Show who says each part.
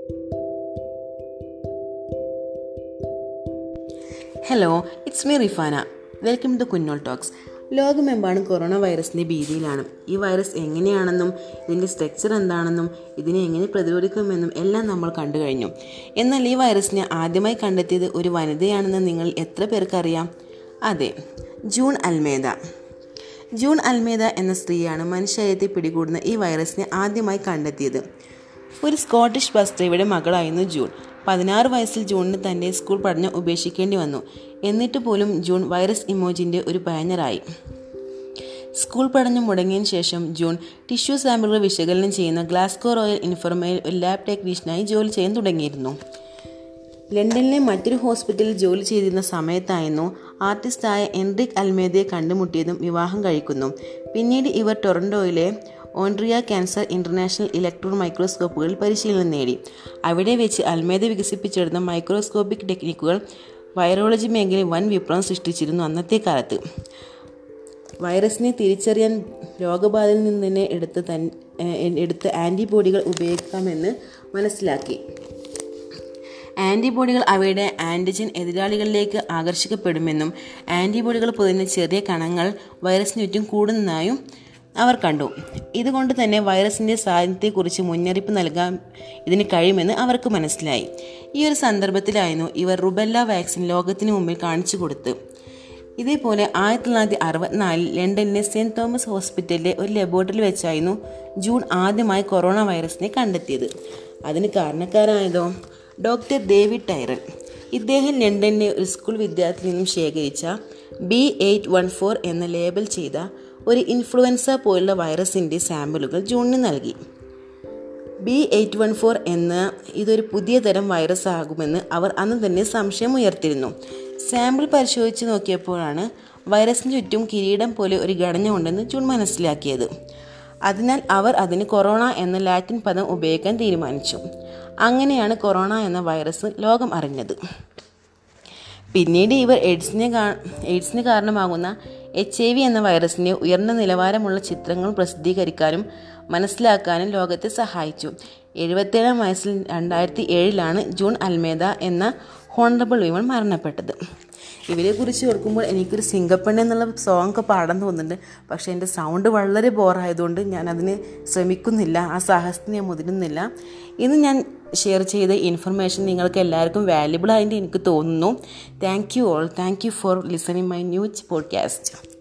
Speaker 1: hello it's me Rifana welcome to Kunnol talks ലോകമെമ്പാടും corona വൈറസിൻ്റെ ഭീതിയിലാണ് ഈ വൈറസ് എങ്ങനെയാണെന്നും ഇതിൻ്റെ സ്ട്രക്ചർ എന്താണെന്നും ഇതിനെ എങ്ങനെ പ്രതിരോധിക്കുമെന്നും എല്ലാം നമ്മൾ കണ്ടു കഴിഞ്ഞു എന്നാൽ ഈ വൈറസിനെ ആദ്യമായി കണ്ടെത്തിയത് ഒരു വനിതയാണെന്ന് നിങ്ങൾ എത്ര പേർക്കറിയാം അതെ ജൂൺ അൽമേദ ജൂൺ അൽമേദ എന്ന സ്ത്രീയാണ് മനുഷ്യത്തെ പിടികൂടുന്ന ഈ വൈറസിനെ ആദ്യമായി കണ്ടെത്തിയത് ഒരു സ്കോട്ടിഷ് ബസ്തയുടെ മകളായിരുന്നു ജൂൺ പതിനാറ് വയസ്സിൽ ജൂണിന് തൻ്റെ സ്കൂൾ പഠനം ഉപേക്ഷിക്കേണ്ടി വന്നു എന്നിട്ട് പോലും ജൂൺ വൈറസ് ഇമോജിൻ്റെ ഒരു പയനറായി സ്കൂൾ പഠനം മുടങ്ങിയതിനു ശേഷം ജൂൺ ടിഷ്യൂ സാമ്പിളുകൾ വിശകലനം ചെയ്യുന്ന ഗ്ലാസ്കോ റോയൽ ഇൻഫർമയിൽ ഒരു ലാബ് ടെക്നീഷ്യനായി ജോലി ചെയ്യാൻ തുടങ്ങിയിരുന്നു ലണ്ടനിലെ മറ്റൊരു ഹോസ്പിറ്റലിൽ ജോലി ചെയ്തിരുന്ന സമയത്തായിരുന്നു ആർട്ടിസ്റ്റായ എൻറിക് അൽമേദയെ കണ്ടുമുട്ടിയതും വിവാഹം കഴിക്കുന്നു പിന്നീട് ഇവർ ടൊറൻഡോയിലെ ഓൺട്രിയ ക്യാൻസർ ഇന്റർനാഷണൽ ഇലക്ട്രോൺ മൈക്രോസ്കോപ്പുകളിൽ പരിശീലനം നേടി അവിടെ വെച്ച് അൽമേദ വികസിപ്പിച്ചെടുത്ത മൈക്രോസ്കോപ്പിക് ടെക്നിക്കുകൾ വൈറോളജി മേഖലയിൽ വൻ വിപ്ലവം സൃഷ്ടിച്ചിരുന്നു അന്നത്തെ കാലത്ത് വൈറസിനെ തിരിച്ചറിയാൻ രോഗബാധയിൽ നിന്ന് തന്നെ എടുത്ത് തൻ എടുത്ത് ആൻറ്റിബോഡികൾ ഉപയോഗിക്കാമെന്ന് മനസ്സിലാക്കി ആൻറ്റിബോഡികൾ അവയുടെ ആൻറ്റിജൻ എതിരാളികളിലേക്ക് ആകർഷിക്കപ്പെടുമെന്നും ആൻറ്റിബോഡികൾ പൊതിഞ്ഞ ചെറിയ കണങ്ങൾ വൈറസിന് ചുറ്റും കൂടുന്നതായും അവർ കണ്ടു ഇതുകൊണ്ട് തന്നെ വൈറസിൻ്റെ സാന്നിധ്യത്തെക്കുറിച്ച് മുന്നറിയിപ്പ് നൽകാൻ ഇതിന് കഴിയുമെന്ന് അവർക്ക് മനസ്സിലായി ഈ ഒരു സന്ദർഭത്തിലായിരുന്നു ഇവർ റുബെല്ല വാക്സിൻ ലോകത്തിന് മുമ്പിൽ കാണിച്ചു കൊടുത്ത് ഇതേപോലെ ആയിരത്തി തൊള്ളായിരത്തി അറുപത്തിനാലിൽ ലണ്ടനിലെ സെൻറ് തോമസ് ഹോസ്പിറ്റലിലെ ഒരു ലബോറട്ടറിയിൽ വെച്ചായിരുന്നു ജൂൺ ആദ്യമായി കൊറോണ വൈറസിനെ കണ്ടെത്തിയത് അതിന് കാരണക്കാരായതോ ഡോക്ടർ ഡേവിഡ് ടൈറൽ ഇദ്ദേഹം ലണ്ടനിലെ ഒരു സ്കൂൾ വിദ്യാർത്ഥിയിൽ നിന്നും ശേഖരിച്ച ബി എയ്റ്റ് വൺ ഫോർ എന്ന ലേബൽ ചെയ്ത ഒരു ഇൻഫ്ലുവൻസ പോലുള്ള വൈറസിൻ്റെ സാമ്പിളുകൾ ജൂണിന് നൽകി ബി എയ്റ്റ് വൺ ഫോർ എന്ന ഇതൊരു പുതിയ തരം വൈറസ് ആകുമെന്ന് അവർ അന്ന് തന്നെ സംശയം ഉയർത്തിയിരുന്നു സാമ്പിൾ പരിശോധിച്ച് നോക്കിയപ്പോഴാണ് വൈറസിന് ചുറ്റും കിരീടം പോലെ ഒരു ഘടന ഉണ്ടെന്ന് ജൂൺ മനസ്സിലാക്കിയത് അതിനാൽ അവർ അതിന് കൊറോണ എന്ന ലാറ്റിൻ പദം ഉപയോഗിക്കാൻ തീരുമാനിച്ചു അങ്ങനെയാണ് കൊറോണ എന്ന വൈറസ് ലോകം അറിഞ്ഞത് പിന്നീട് ഇവർ എയ്ഡ്സിനെ എയ്ഡ്സിന് കാരണമാകുന്ന എച്ച് ഐ വി എന്ന വൈറസിൻ്റെ ഉയർന്ന നിലവാരമുള്ള ചിത്രങ്ങൾ പ്രസിദ്ധീകരിക്കാനും മനസ്സിലാക്കാനും ലോകത്തെ സഹായിച്ചു എഴുപത്തേഴാം വയസ്സിൽ രണ്ടായിരത്തി ഏഴിലാണ് ജൂൺ അൽമേദ എന്ന ഹോണറബിൾ വിമൺ മരണപ്പെട്ടത് ഇവരെക്കുറിച്ച് ഓർക്കുമ്പോൾ എനിക്കൊരു സിംഗപ്പണ്ണ എന്നുള്ള സോങ് ഒക്കെ പാടാൻ തോന്നുന്നുണ്ട് പക്ഷേ എൻ്റെ സൗണ്ട് വളരെ ബോറായതുകൊണ്ട് ഞാൻ അതിന് ശ്രമിക്കുന്നില്ല ആ സാഹസത്തിന് ഞാൻ മുതിരുന്നില്ല ഇന്ന് ഞാൻ ഷെയർ ചെയ്ത ഇൻഫർമേഷൻ നിങ്ങൾക്ക് എല്ലാവർക്കും വാല്യുബിൾ ആയിട്ട് എനിക്ക് തോന്നുന്നു thank you all thank you for listening my news podcast